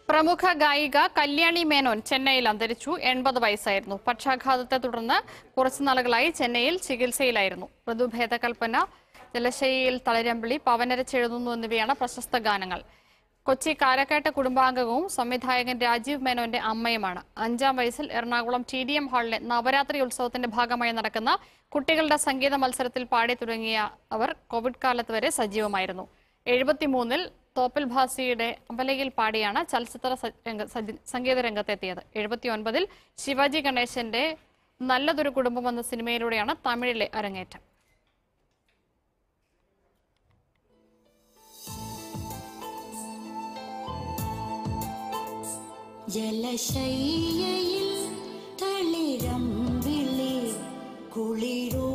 പ്രമുഖ ഗായിക കല്യാണി മേനോൻ ചെന്നൈയിൽ അന്തരിച്ചു എൺപത് വയസ്സായിരുന്നു പക്ഷാഘാതത്തെ തുടർന്ന് കുറച്ചു നാളുകളായി ചെന്നൈയിൽ ചികിത്സയിലായിരുന്നു ഋതുഭേദകൽപ്പന ജലശയിൽ തളിരമ്പിളി പവനരച്ചെഴുതുന്നു എന്നിവയാണ് പ്രശസ്ത ഗാനങ്ങൾ കൊച്ചി കാരക്കാട്ട് കുടുംബാംഗവും സംവിധായകൻ രാജീവ് മേനോന്റെ അമ്മയുമാണ് അഞ്ചാം വയസ്സിൽ എറണാകുളം ടി ഡി എം ഹാളിലെ നവരാത്രി ഉത്സവത്തിന്റെ ഭാഗമായി നടക്കുന്ന കുട്ടികളുടെ സംഗീത മത്സരത്തിൽ പാടി തുടങ്ങിയ അവർ കോവിഡ് കാലത്ത് വരെ സജീവമായിരുന്നു എഴുപത്തിമൂന്നിൽ തോപ്പിൽ ഭാസിയുടെ അമ്പലയിൽ പാടിയാണ് ചലച്ചിത്ര സ- രംഗ- സജി- സംഗീത രംഗത്തെത്തിയത് എഴുപത്തി ഒൻപതിൽ ശിവാജി ഗണേശന്റെ നല്ലതൊരു കുടുംബം എന്ന സിനിമയിലൂടെയാണ് തമിഴിലെ അരങ്ങേറ്റം ജലശയ്യയിൽ തളിരമ്പിളി കുളിരൂ